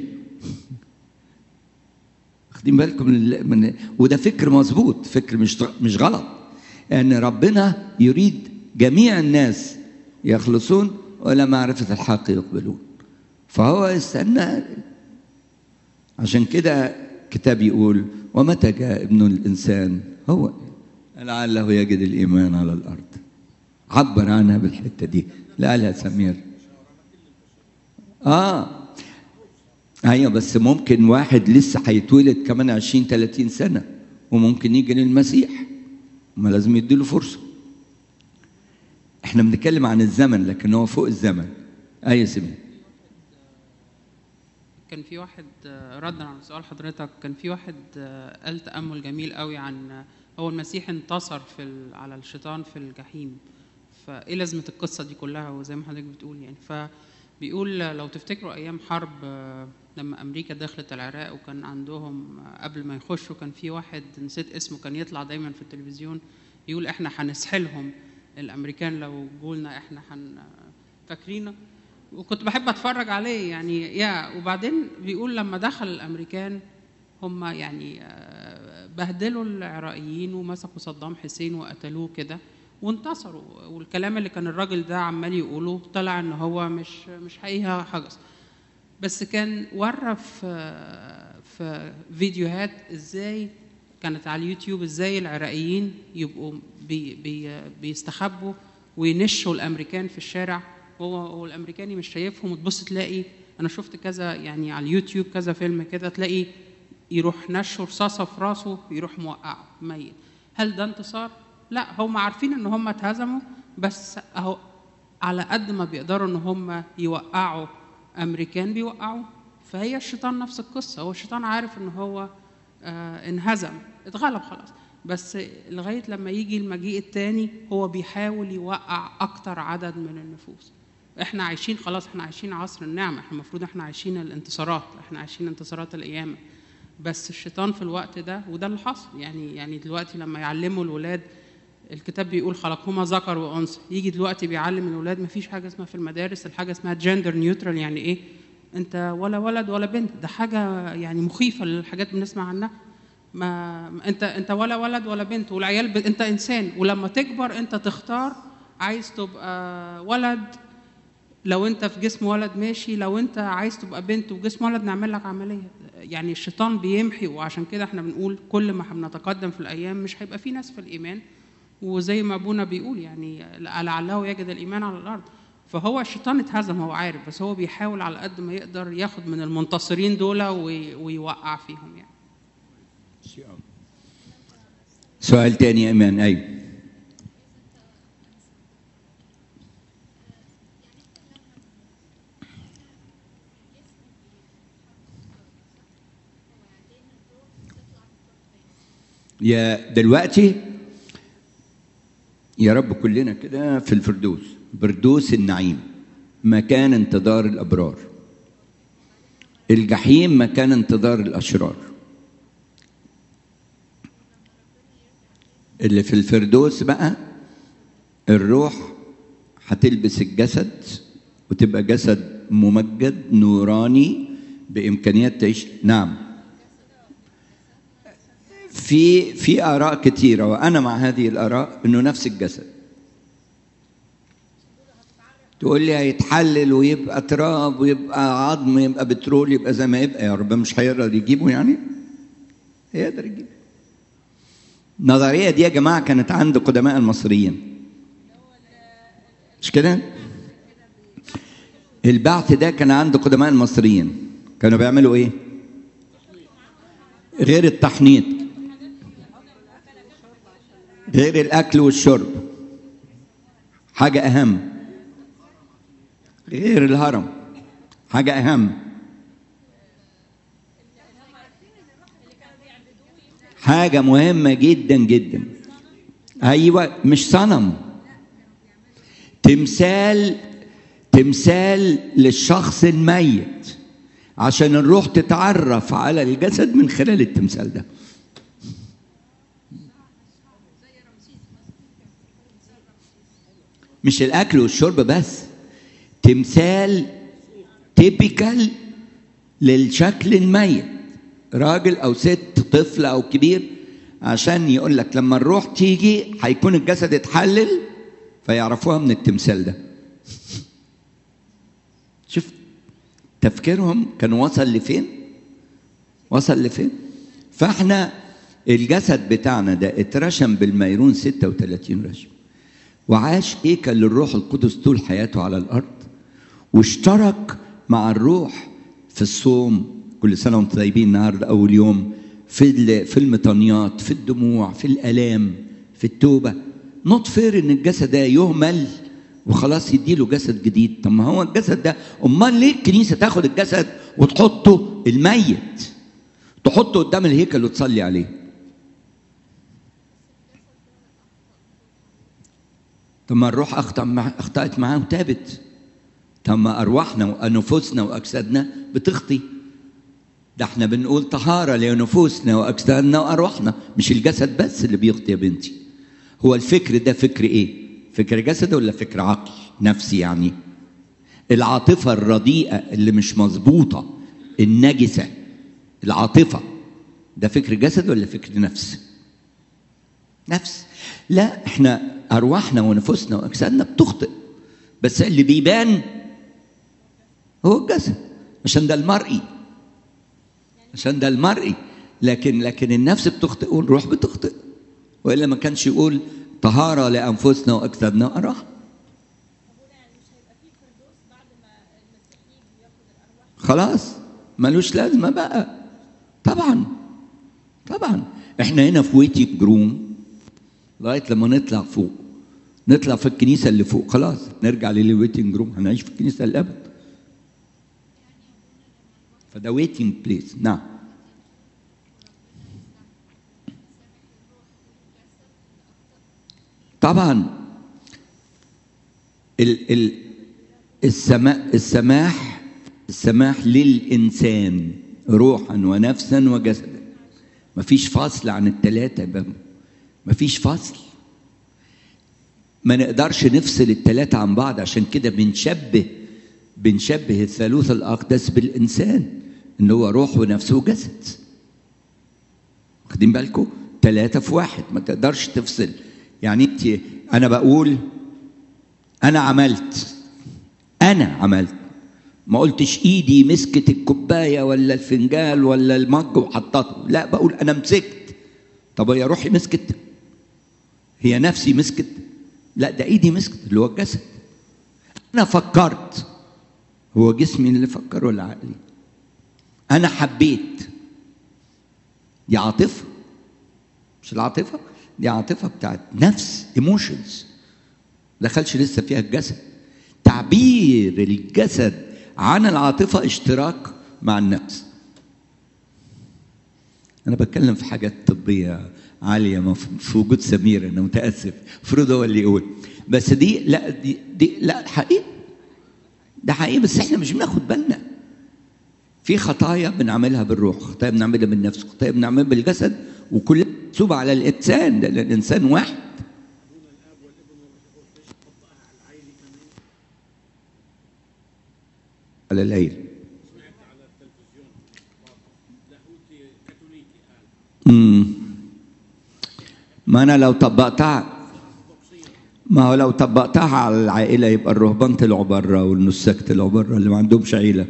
واخدين بالكم من, ال- من وده فكر مظبوط فكر مش مش غلط ان ربنا يريد جميع الناس يخلصون ولا معرفة الحق يقبلون فهو استنى عشان كده كتاب يقول ومتى جاء ابن الإنسان هو لعله يجد الإيمان على الأرض عبر عنها بالحتة دي لا قالها سمير آه ايوه بس ممكن واحد لسه هيتولد كمان 20 30 سنه وممكن يجي للمسيح ما لازم يديله فرصه احنا بنتكلم عن الزمن لكن هو فوق الزمن اي سمي كان في واحد آه، ردا على سؤال حضرتك كان في واحد آه، قال تأمل جميل قوي عن آه، هو المسيح انتصر في ال- على الشيطان في الجحيم فايه لازمه القصه دي كلها وزي ما حضرتك بتقول يعني فبيقول آه، لو تفتكروا ايام حرب آه، لما امريكا دخلت العراق وكان عندهم آه، قبل ما يخشوا كان في واحد نسيت اسمه كان يطلع دايما في التلفزيون يقول احنا هنسحلهم الامريكان لو جولنا احنا هن فاكرينه وكنت بحب اتفرج عليه يعني يا وبعدين بيقول لما دخل الامريكان هم يعني آه، بهدلوا العراقيين ومسكوا صدام حسين وقتلوه كده وانتصروا والكلام اللي كان الراجل ده عمال يقوله طلع ان هو مش مش حقيقه حدث بس كان ورى في في فيديوهات ازاي كانت على اليوتيوب ازاي العراقيين يبقوا بي بي بيستخبوا وينشوا الامريكان في الشارع هو والامريكاني مش شايفهم وتبص تلاقي انا شفت كذا يعني على اليوتيوب كذا فيلم كده تلاقي يروح نشر رصاصه في راسه يروح موقعه ميت هل ده انتصار لا هم عارفين ان هم اتهزموا بس اهو على قد ما بيقدروا ان هم يوقعوا امريكان بيوقعوا فهي الشيطان نفس القصه هو الشيطان عارف ان هو آه انهزم اتغلب خلاص بس لغايه لما يجي المجيء التاني هو بيحاول يوقع اكتر عدد من النفوس احنا عايشين خلاص احنا عايشين عصر النعمه احنا المفروض احنا عايشين الانتصارات احنا عايشين انتصارات القيامه بس الشيطان في الوقت ده وده اللي حصل يعني يعني دلوقتي لما يعلموا الولاد الكتاب بيقول خلقهما ذكر وانثى يجي دلوقتي بيعلم الولاد ما فيش حاجه اسمها في المدارس الحاجه اسمها جندر نيوترال يعني ايه انت ولا ولد ولا بنت ده حاجه يعني مخيفه للحاجات بنسمع عنها ما ما- انت انت ولا ولد ولا بنت والعيال ب... انت انسان ولما تكبر انت تختار عايز تبقى ولد لو انت في جسم ولد ماشي لو انت عايز تبقى بنت وجسم ولد نعمل لك عمليه يعني الشيطان بيمحي وعشان كده احنا بنقول كل ما بنتقدم في الايام مش هيبقى في ناس في الايمان وزي ما ابونا بيقول يعني لعله يجد الايمان على الارض فهو الشيطان اتهزم هو عارف بس هو بيحاول على قد ما يقدر ياخد من المنتصرين دول وي- ويوقع فيهم يعني سؤال تاني يا ايمان ايوه يا دلوقتي يا رب كلنا كده في الفردوس فردوس النعيم مكان انتظار الابرار الجحيم مكان انتظار الاشرار اللي في الفردوس بقى الروح هتلبس الجسد وتبقى جسد ممجد نوراني بامكانيات تعيش نعم في في اراء كثيره وانا مع هذه الاراء انه نفس الجسد تقول لي هيتحلل ويبقى تراب ويبقى عظم يبقى بترول يبقى زي ما يبقى يا رب مش هيقدر يجيبه يعني هيقدر يجيبه النظريه دي يا جماعه كانت عند قدماء المصريين مش كده البعث ده كان عند قدماء المصريين كانوا بيعملوا ايه غير التحنيط غير الاكل والشرب حاجه اهم غير الهرم حاجه اهم حاجه مهمه جدا جدا ايوه مش صنم تمثال تمثال للشخص الميت عشان الروح تتعرف على الجسد من خلال التمثال ده مش الاكل والشرب بس تمثال تيبيكال للشكل الميت راجل او ست طفل او كبير عشان يقول لك لما الروح تيجي هيكون الجسد اتحلل فيعرفوها من التمثال ده شوف تفكيرهم كان وصل لفين وصل لفين فاحنا الجسد بتاعنا ده اترشم بالميرون 36 رشم وعاش هيكل للروح القدس طول حياته على الارض واشترك مع الروح في الصوم كل سنه وانتم طيبين النهارده اول يوم في ال- في المطانيات في الدموع في الالام في التوبه نوت فير ان الجسد ده يهمل وخلاص يديله جسد جديد طب ما هو الجسد ده امال ليه الكنيسه تاخد الجسد وتحطه الميت تحطه قدام الهيكل وتصلي عليه طب ما الروح اخطا مع اخطات معاه وتابت طب ما ارواحنا ونفوسنا واجسادنا بتخطي ده احنا بنقول طهاره لنفوسنا واجسادنا وارواحنا مش الجسد بس اللي بيخطي يا بنتي هو الفكر ده فكر ايه فكر جسد ولا فكر عقل نفسي يعني العاطفه الرديئه اللي مش مظبوطه النجسه العاطفه ده فكر جسد ولا فكر نفس نفس لا احنا ارواحنا ونفوسنا واجسادنا بتخطئ بس اللي بيبان هو الجسد عشان ده المرئي عشان ده المرئي لكن لكن النفس بتخطئ والروح بتخطئ والا ما كانش يقول طهاره لانفسنا واجسادنا وارواحنا ابونا يعني مش هيبقى فيه خلاص ملوش لازمه بقى طبعا طبعا احنا هنا في ويتنج روم لغايه لما نطلع فوق نطلع في الكنيسه اللي فوق خلاص نرجع للويتنج روم هنعيش في الكنيسه للابد فده ويتنج بليس نعم طبعا ال ال السماح السماح السماح للإنسان روحا ونفسا وجسدا مفيش فصل عن التلاتة يا بابا مفيش فصل ما نقدرش نفصل التلاتة عن بعض عشان كده بنشبه بنشبه الثالوث الأقدس بالإنسان إن هو روح ونفس وجسد واخدين بالكم ثلاثة في واحد ما تقدرش تفصل يعني انت انا بقول انا عملت انا عملت ما قلتش ايدي مسكت الكوبايه ولا الفنجال ولا المج وحطته لا بقول انا مسكت طب هي روحي مسكت هي نفسي مسكت لا ده ايدي مسكت اللي هو الجسد انا فكرت هو جسمي اللي فكر ولا عقلي انا حبيت دي عاطفه مش العاطفه دي عاطفه بتاعت نفس ايموشنز دخلش لسه فيها الجسد تعبير الجسد عن العاطفه اشتراك مع النفس انا بتكلم في حاجات طبيه عاليه ما في في وجود سمير انا متاسف المفروض هو اللي يقول بس دي لا دي, دي لا حقيقي ده حقيقي بس احنا مش بناخد بالنا في خطايا بنعملها بالروح خطايا بنعملها بالنفس خطايا بنعملها بالجسد وكل مكتوب على الانسان لان الانسان واحد على الليل امم ما انا لو طبقتها ما هو لو طبقتها على العائله يبقى الرهبان طلعوا بره والنساك طلعوا بره اللي ما عندهمش عيله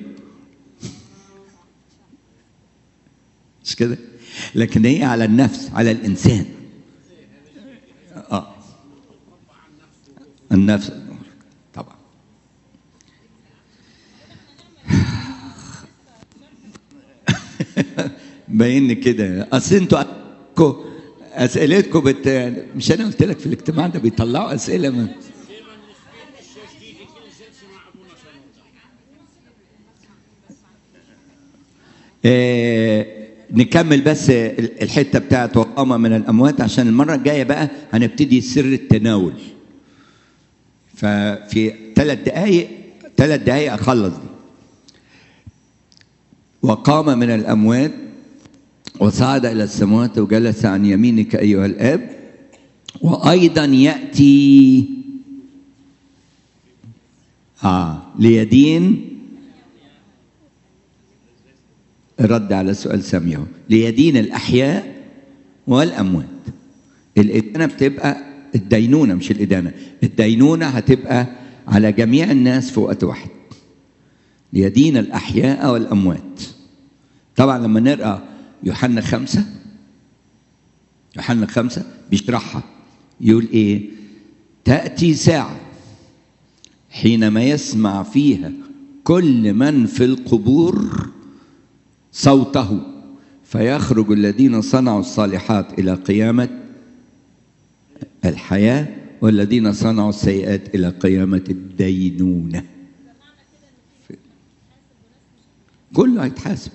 مش كده لكن هي على النفس على الانسان اه النفس طبعا باين كده اصل انتوا أسئلتكم- اسئلتكم بت... مش انا قلت لك في الاجتماع ده بيطلعوا اسئله من آه، نكمل بس الحته بتاعت وقامه من الاموات عشان المره الجايه بقى هنبتدي سر التناول ففي ثلاث دقائق ثلاث دقائق اخلص دي وقام من الاموات وصعد الى السماوات وجلس عن يمينك ايها الاب وايضا ياتي اه ليدين الرد على سؤال سامي اهو ليدين الاحياء والاموات الادانه بتبقى الدينونه مش الادانه الدينونه هتبقى على جميع الناس في وقت واحد ليدين الاحياء والاموات طبعا لما نقرا يوحنا خمسه يوحنا خمسه بيشرحها يقول ايه تاتي ساعه حينما يسمع فيها كل من في القبور صوته فيخرج الذين صنعوا الصالحات الى قيامه الحياه والذين صنعوا السيئات الى قيامه الدينونه كله هيتحاسب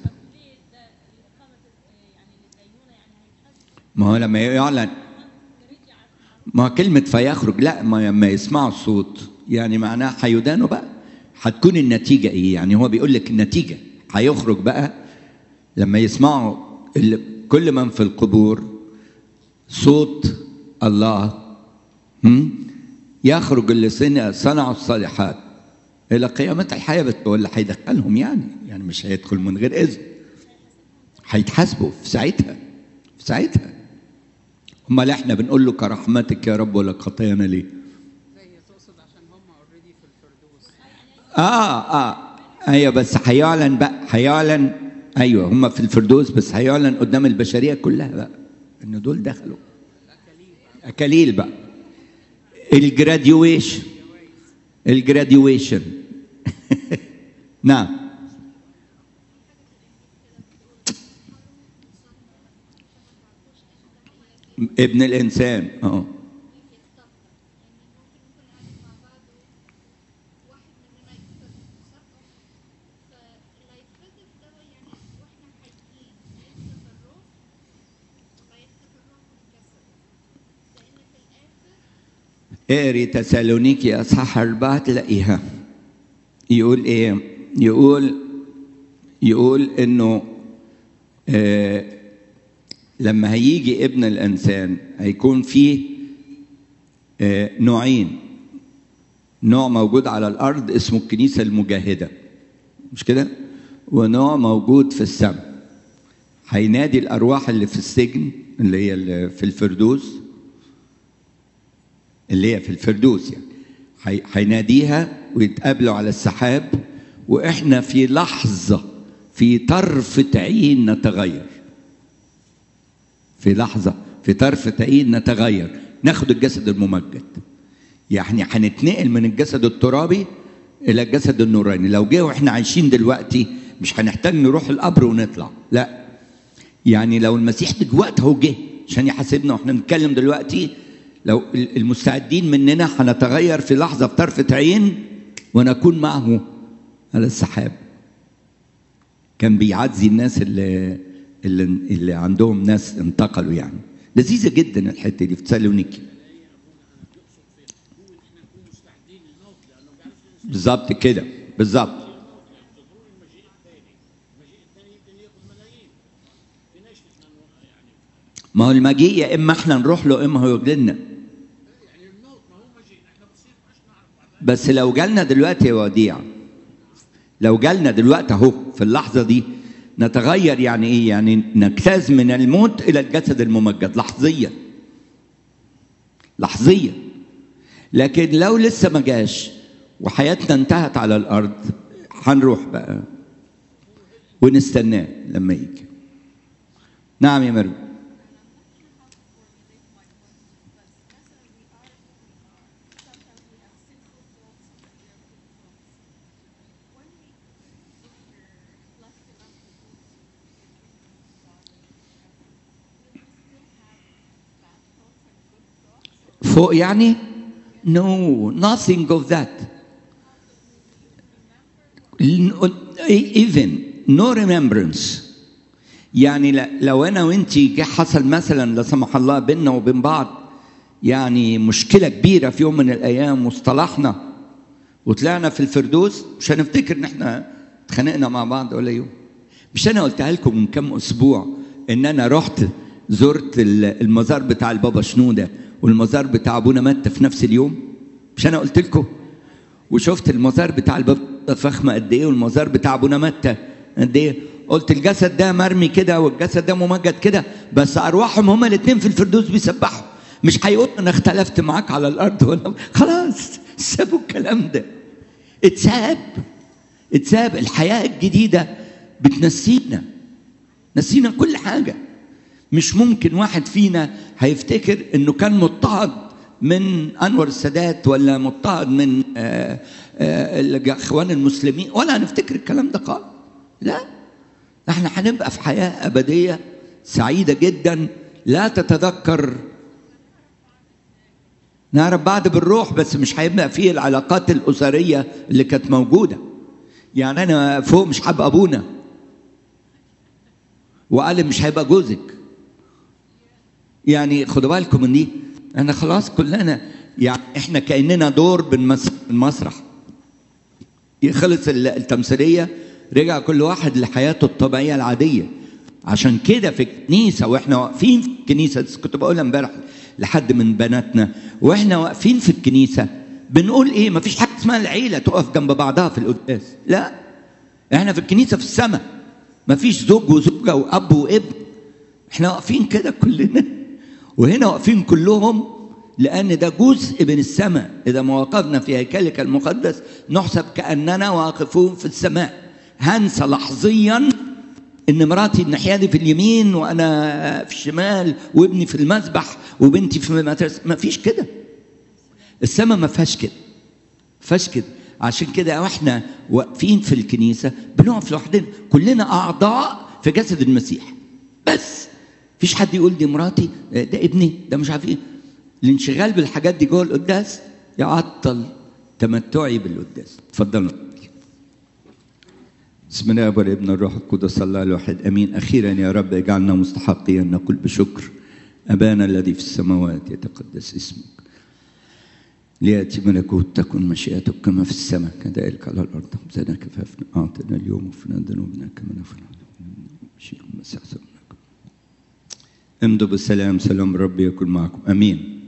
ما هو لما يعلن ما هو كلمة فيخرج لا ما لما يسمعوا الصوت يعني معناها هيدانوا بقى هتكون النتيجة ايه يعني هو بيقول لك النتيجة هيخرج بقى لما يسمعوا ال- كل من في القبور صوت الله هم؟ يخرج اللي صنع- صنعوا الصالحات الى قيامة الحياة بس هو اللي هيدخلهم يعني يعني مش هيدخل من غير اذن هيتحاسبوا في ساعتها في ساعتها امال احنا بنقول له كرحمتك يا رب ولا خطايانا ليه؟ زي تقصد عشان هم اوريدي في الفردوس اه اه ايوه بس هيعلن بقى هيعلن ايوه هم في الفردوس بس هيعلن قدام البشريه كلها بقى ان دول دخلوا اكاليل بقى الجراديويشن الجراديويشن نعم ابن الانسان اه اقري تسالونيكي اصحاح اربعه تلاقيها يقول ايه؟ يقول يقول انه آه لما هيجي ابن الانسان هيكون فيه آه نوعين نوع موجود على الارض اسمه الكنيسه المجاهده مش كده؟ ونوع موجود في السماء هينادي الارواح اللي في السجن اللي هي اللي في الفردوس اللي هي في الفردوس يعني هي- هيناديها ويتقابلوا على السحاب واحنا في لحظه في طرفه عين نتغير في لحظه في طرفه عين نتغير ناخد الجسد الممجد يعني هنتنقل من الجسد الترابي الى الجسد النوراني لو جه واحنا عايشين دلوقتي مش هنحتاج نروح القبر ونطلع لا يعني لو المسيح دلوقتي هو جه عشان يحاسبنا واحنا بنتكلم دلوقتي لو المستعدين مننا هنتغير في لحظه في طرفه عين ونكون معه على السحاب كان بيعزي الناس اللي اللي, اللي عندهم ناس انتقلوا يعني لذيذه جدا الحته دي في تسالونيكي بالظبط كده بالظبط ما هو المجيء يا اما احنا نروح له اما هو يجي لنا بس لو جالنا دلوقتي يا وديع لو جالنا دلوقتي اهو في اللحظه دي نتغير يعني ايه يعني نجتاز من الموت الى الجسد الممجد لحظيا لحظيا لكن لو لسه ما جاش وحياتنا انتهت على الارض هنروح بقى ونستناه لما يجي نعم يا مريم فوق يعني no nothing of that even no remembrance يعني ل- لو انا وانت جه حصل مثلا لا سمح الله بيننا وبين بعض يعني مشكله كبيره في يوم من الايام واصطلحنا وطلعنا في الفردوس مش هنفتكر ان احنا اتخانقنا مع بعض ولا يوم مش انا قلتها لكم من كام اسبوع ان انا رحت زرت ال- المزار بتاع البابا شنوده والمزار بتاع ابونا متى في نفس اليوم مش انا قلت لكم وشفت المزار بتاع البابا فخمه قد ايه والمزار بتاع ابونا متى قد ايه قلت الجسد ده مرمي كده والجسد ده ممجد كده بس ارواحهم هما الاثنين في الفردوس بيسبحوا مش هيقول انا اختلفت معاك على الارض ولا خلاص سابوا الكلام ده اتساب اتساب الحياه الجديده بتنسينا نسينا كل حاجه مش ممكن واحد فينا هيفتكر انه كان مضطهد من انور السادات ولا مضطهد من آه، آه، الاخوان المسلمين ولا هنفتكر الكلام ده خالص لا احنا هنبقى في حياه ابديه سعيده جدا لا تتذكر نعرف بعض بالروح بس مش هيبقى فيه العلاقات الاسريه اللي كانت موجوده يعني انا فوق مش هبقى ابونا وقال مش هيبقى جوزك يعني خدوا بالكم من دي انا خلاص كلنا يعني احنا كاننا دور بالمس- بالمسرح يخلص ال- التمثيليه رجع كل واحد لحياته الطبيعيه العاديه عشان كده في الكنيسه واحنا واقفين في الكنيسه بس كنت بقولها امبارح لحد من بناتنا واحنا واقفين في الكنيسه بنقول ايه مفيش حاجه اسمها العيله تقف جنب بعضها في القداس لا احنا في الكنيسه في السماء مفيش زوج وزوجه واب وابن احنا واقفين كده كلنا وهنا واقفين كلهم لان ده جزء من السماء اذا ما وقفنا في هيكلك المقدس نحسب كاننا واقفون في السماء هنسى لحظيا ان مراتي الناحيه دي في اليمين وانا في الشمال وابني في المسبح وبنتي في المدرسه ما فيش كده السماء ما فيهاش كده ما فيهاش كده عشان كده واحنا واقفين في الكنيسه بنقف لوحدنا كلنا اعضاء في جسد المسيح بس فيش حد يقول دي مراتي ده ابني ده مش عارف ايه الانشغال بالحاجات دي جوه القداس يعطل تمتعي بالقداس اتفضلوا بسم الله والابن الروح القدس الله الواحد امين اخيرا يا رب اجعلنا مستحقين نقول بشكر ابانا الذي في السماوات يتقدس اسمك لياتي ملكوت تكن مشيئتك كما في السماء كذلك على الارض زدنا كفافنا اعطنا اليوم وفنا ذنوبنا كما نفعل شيء مسح امضوا بالسلام سلام ربي يكون معكم امين